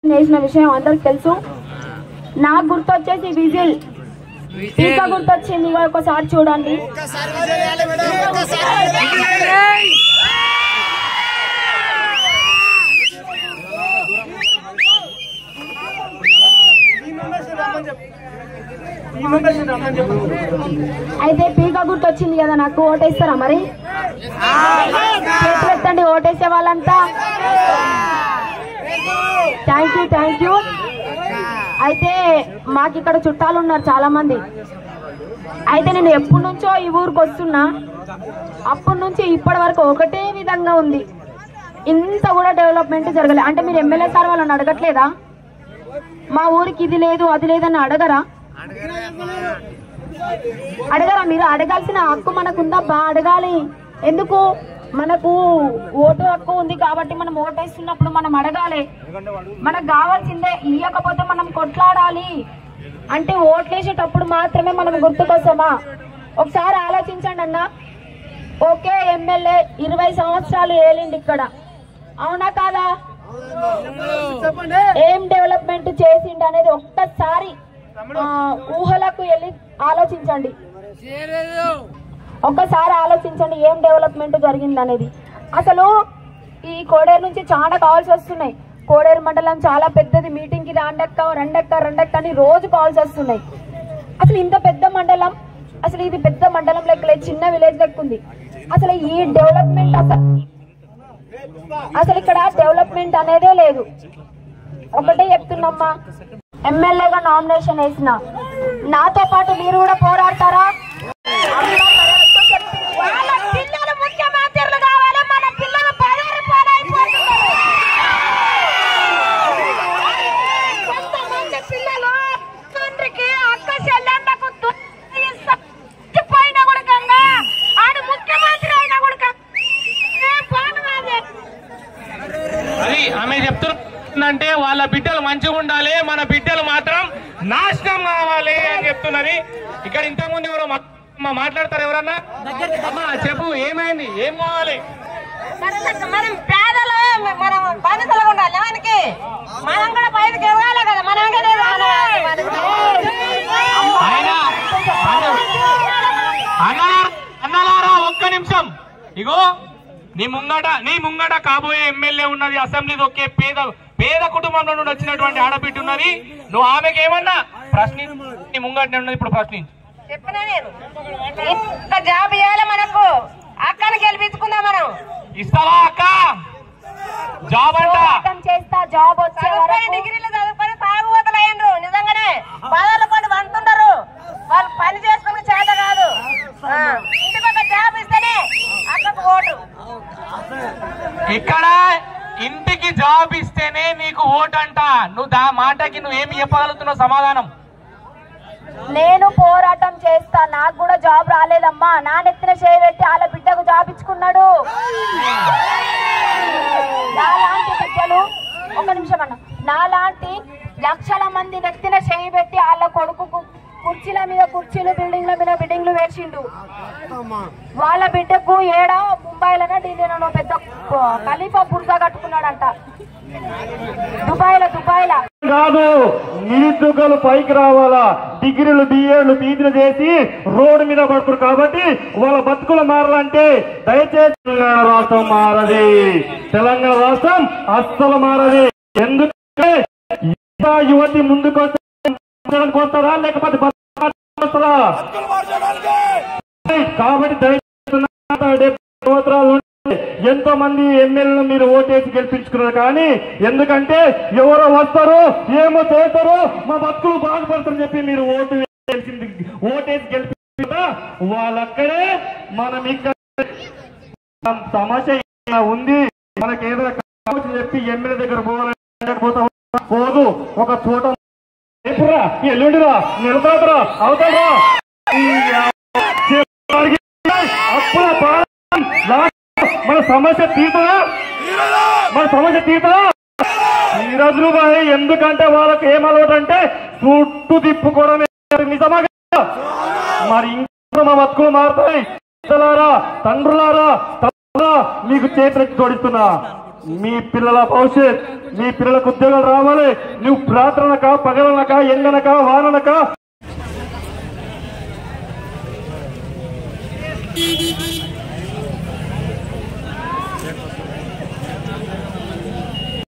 వేసిన విషయం అందరికి తెలుసు నాకు గుర్తొచ్చేసి విజిల్ ఇంకా గుర్తొచ్చింది ఇక ఒకసారి చూడండి అయితే పీక గుర్తొచ్చింది కదా నాకు ఓటేస్తారా మరి చేతులు ఎత్తండి ఓటేసే వాళ్ళంతా థ్యాంక్ యూ థ్యాంక్ యూ అయితే మాకు ఇక్కడ చుట్టాలు ఉన్నారు చాలా మంది అయితే నేను ఎప్పటి నుంచో ఈ ఊరికి వస్తున్నా అప్పటి నుంచి ఇప్పటి వరకు ఒకటే విధంగా ఉంది ఇంత కూడా డెవలప్మెంట్ జరగలేదు అంటే మీరు ఎమ్మెల్యే సార్ వాళ్ళని అడగట్లేదా మా ఊరికి ఇది లేదు అది లేదని అడగరా అడగరా మీరు అడగాల్సిన హక్కు మనకుందా బా అడగాలి ఎందుకు మనకు ఓటు హక్కు ఉంది కాబట్టి మనం ఓటేస్తున్నప్పుడు మనం అడగాలి మనకు కావాల్సిందే ఇయ్యకపోతే మనం కొట్లాడాలి అంటే ఓట్లేసేటప్పుడు మాత్రమే మనం గుర్తుకొస్తామా ఒకసారి ఆలోచించండి అన్న ఓకే ఎమ్మెల్యే ఇరవై సంవత్సరాలు ఏలిండి ఇక్కడ అవునా కాదా ఏం డెవలప్మెంట్ చేసిండు అనేది ఒక్కసారి ఆ, ఊహలకు వెళ్ళి ఆలోచించండి ఒక్కసారి ఆలోచించండి ఏం డెవలప్మెంట్ జరిగింది అనేది అసలు ఈ కోడేరు నుంచి చాలా కాల్స్ వస్తున్నాయి కోడేరు మండలం చాలా పెద్దది మీటింగ్ కి రాండక్క రెండక్క రెండక్క అని రోజు కాల్స్ వస్తున్నాయి అసలు ఇంత పెద్ద మండలం అసలు ఇది పెద్ద మండలం లెక్క లేదు చిన్న విలేజ్ లెక్క ఉంది అసలు ఈ డెవలప్మెంట్ అసలు అసలు ఇక్కడ డెవలప్మెంట్ అనేదే లేదు ఒకటే చెప్తున్నమ్మా ఎమ్మెల్యేగా నామినేషన్ వేసిన నాతో పాటు మీరు కూడా పోరాడతారా వాళ్ళ పిల్లలు ముఖ్యమంత్రులు కావాలి మన పిల్లలు పదవి పాలైపోతున్నారు కొంతమంది పిల్లలు తండ్రికి అక్క చెల్లెండకు పోయిన కూడా ఆడు ముఖ్యమంత్రి అయినా కూడా ఏం పాటు కాదు. అది ఆమె చెప్తుందంటే వాళ్ళ బిడ్డలు మంచిగా ఉండాలి మన బిడ్డలు మాత్రం నాశనం కావాలి అని చెప్తున్నది ఇక్కడ ఇంతకుముందు ఎవరో మా- మా మాట్లాడతారు ఎవరన్నా అమ్మా చెప్పు ఏమైంది ఏం కావాలి మరి మనం పేదలు మనం బానిసలుగా ఉండాలి మనకి మనం కూడా పైకి ఎదగాలి కదా మనం కూడా ఎదగాలి. ఆయన అన్నా అన్నలారా ఒక్క నిమిషం ఇగో నీ ముంగట నీ ముంగట కాబోయే ఎమ్మెల్యే ఉన్నది అసెంబ్లీ ఒకే పేద పేద కుటుంబంలో నుండి వచ్చినటువంటి ఆడబిడ్డ ఉన్నది నువ్వు ఆమెకి ఏమన్నా ప్రశ్ని నీ ముంగటనే ఉన్నది ఇప్పుడు ప్రశ్నించు చెప్పినా నేను ఇంత జాబ్ ఇవ్వాలి మనకు అక్కని గెలిపించుకుందాం మనం ఇస్తావా అక్క జాబ్ అంట పోరాటం చేస్తా జాబ్ వచ్చే చదువుకొని వరకు డిగ్రీలు చదువుకొని తాగుబోతులు అయ్యిండ్రు నిజంగానే పదాలు పడి వంటుండరు వాళ్ళు పని చేసుకుని చేత కాదు ఆ, ఇంటికి ఒక జాబ్ ఇస్తేనే అక్కకు ఓటు ఇక్కడ ఇంటికి జాబ్ ఇస్తేనే నీకు ఓటు అంట నువ్వు దా మాటకి నువ్వు ఏమి చెప్పగలుగుతున్నావు సమాధానం నేను పోరాటం చేస్తా నాకు కూడా జాబ్ రాలేదమ్మా నా నెత్తిన చేయబెట్టి వాళ్ళ బిడ్డకు జాబ్ ఇచ్చుకున్నాడు నాలాంటి బిడ్డలు ఒక నిమిషం అన్న నాలాంటి లక్షల మంది నెత్తిన చేయబెట్టి వాళ్ళ కొడుకుకు కుర్చీల మీద కుర్చీలు బిల్డింగ్ల మీద బిల్డింగ్లు వేసిండు వాళ్ళ బిడ్డకు ఏడా ముంబైలోనో ఢిల్లీలోనో పెద్ద ఖలీఫా బుర్జా కట్టుకున్నాడంట దుబాయ్లో దుబాయ్లో కాదు నిరుద్యోగులు పైకి రావాలా డిగ్రీలు బిఏలు పీజీలు చేసి రోడ్డు మీద పడుతున్నారు కాబట్టి వాళ్ళ బతుకులు మారాలంటే దయచేసి తెలంగాణ రాష్ట్రం మారది తెలంగాణ రాష్ట్రం అస్సలు మారది ఎందుకంటే యువ యువతి ముందుకు వస్తే బతకడానికి వస్తారా లేకపోతే బతకడానికి వస్తారా కాబట్టి దయచేసి డెబ్బై సంవత్సరాల నుండి ఎంతో మంది ఎమ్మెల్యేలు మీరు ఓటేసి గెలిపించుకున్నారు కానీ ఎందుకంటే ఎవరో వస్తారు ఏమో చేస్తారు మా బతుకులు బాగుపడతారని చెప్పి మీరు ఓటు వేసింది ఓటేసి గెలిపించుకుంటా వాళ్ళక్కడే మనం ఇక్కడ సమస్య ఇలా ఉంది మనకి ఏదైనా కావచ్చు చెప్పి ఎమ్మెల్యే దగ్గర పోవాలని పోతా పోదు ఒక చోట రేపురా ఎల్లుండిరా నిలబడరా అవుతారా అప్పుల భారం లాస్ట్ మన సమస్య తీరుతుందా మన సమస్య తీరుతుందా తీరదులు బాయ్ ఎందుకంటే వాళ్ళకి ఏం అలవాటు అంటే చుట్టూ తిప్పుకోవడమే నిజమా కదా? మరి ఇంకా మా బతుకులు మారుతాయి పిల్లలారా తండ్రులారా తల్లులారా, మీకు చేతులెత్తి జోడిస్తున్నా మీ పిల్లల భవిష్యత్ మీ పిల్లలకు ఉద్యోగాలు రావాలి నువ్వు రాత్రనక పగలనక ఎండనక వాననక Thank you.